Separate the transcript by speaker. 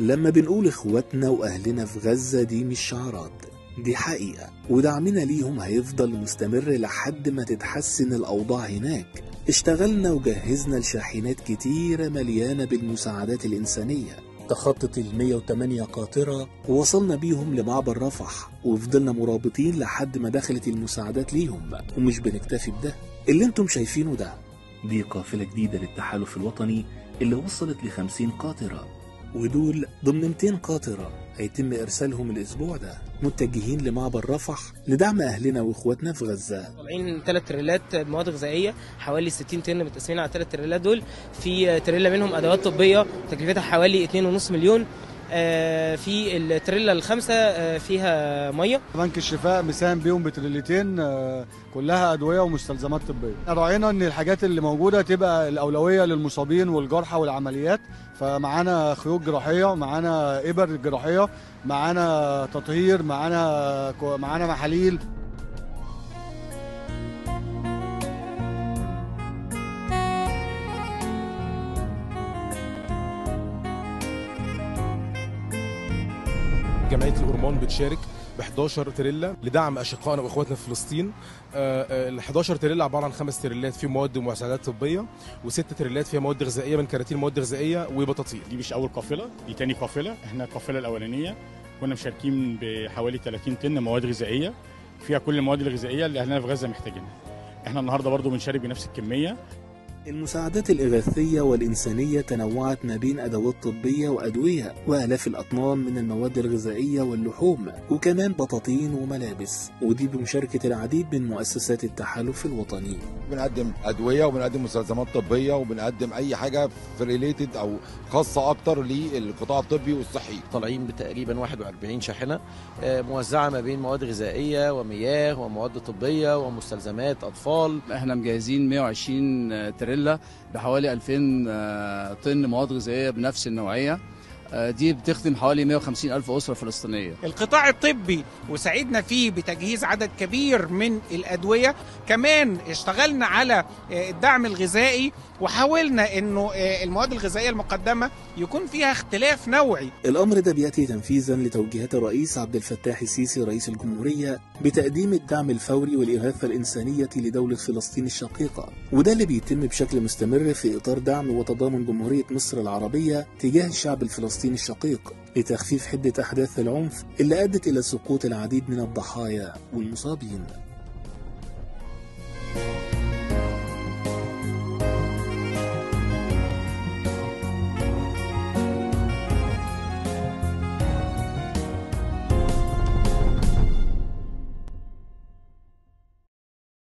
Speaker 1: لما بنقول اخواتنا واهلنا في غزة دي مش شعارات دي حقيقة ودعمنا ليهم هيفضل مستمر لحد ما تتحسن الأوضاع هناك اشتغلنا وجهزنا لشاحنات كتيرة مليانة بالمساعدات الإنسانية تخطت ال 108 قاطرة ووصلنا بيهم لمعبر رفح وفضلنا مرابطين لحد ما دخلت المساعدات ليهم ومش بنكتفي بده اللي انتم شايفينه ده دي قافلة جديدة للتحالف الوطني اللي وصلت ل 50 قاطرة ودول ضمن 200 قاطرة هيتم إرسالهم الأسبوع ده متجهين لمعبر رفح لدعم أهلنا وإخواتنا في غزة
Speaker 2: طالعين ثلاث تريلات مواد غذائيه حوالي 60 طن متقسمين على ثلاث تريلات دول في تريلا منهم ادوات طبيه تكلفتها حوالي 2.5 مليون آه، في التريلا الخامسه آه، فيها ميه
Speaker 3: بنك الشفاء مساهم بيهم بتريلتين آه، كلها ادويه ومستلزمات طبيه راعينا ان الحاجات اللي موجوده تبقى الاولويه للمصابين والجرحى والعمليات فمعانا خيوط جراحيه معانا ابر جراحيه معانا تطهير معانا معانا محاليل
Speaker 4: جمعيه الأورمان بتشارك ب 11 تريلا لدعم اشقائنا واخواتنا في فلسطين ال 11 تريلا عباره عن خمس تريلات فيهم مواد ومساعدات طبيه وست تريلات فيها مواد غذائيه من كراتين مواد غذائيه وبطاطين
Speaker 5: دي مش اول قافله دي تاني قافله احنا القافله الاولانيه كنا مشاركين بحوالي 30 طن مواد غذائيه فيها كل المواد الغذائيه اللي اهلنا في غزه محتاجينها احنا النهارده برضو بنشارك بنفس الكميه
Speaker 1: المساعدات الإغاثية والإنسانية تنوعت ما بين أدوات طبية وأدوية وآلاف الأطنان من المواد الغذائية واللحوم وكمان بطاطين وملابس ودي بمشاركة العديد من مؤسسات التحالف الوطني
Speaker 6: بنقدم ادويه وبنقدم مستلزمات طبيه وبنقدم اي حاجه في ريليتد او خاصه اكتر للقطاع الطبي والصحي
Speaker 7: طالعين بتقريبا 41 شاحنه آه، موزعه ما بين مواد غذائيه ومياه ومواد طبيه ومستلزمات اطفال
Speaker 8: احنا مجهزين 120 تريلا بحوالي 2000 طن مواد غذائيه بنفس النوعيه آه، دي بتخدم حوالي 150 ألف أسرة فلسطينية
Speaker 9: القطاع الطبي وساعدنا فيه بتجهيز عدد كبير من الأدوية كمان اشتغلنا على آه، الدعم الغذائي وحاولنا انه آه، المواد الغذائية المقدمة يكون فيها اختلاف نوعي
Speaker 1: الأمر ده بيأتي تنفيذا لتوجيهات الرئيس عبد الفتاح السيسي رئيس الجمهورية بتقديم الدعم الفوري والإغاثة الإنسانية لدولة فلسطين الشقيقة وده اللي بيتم بشكل مستمر في إطار دعم وتضامن جمهورية مصر العربية تجاه الشعب الفلسطيني الشقيق لتخفيف حدة أحداث العنف اللي أدت إلى سقوط العديد من الضحايا والمصابين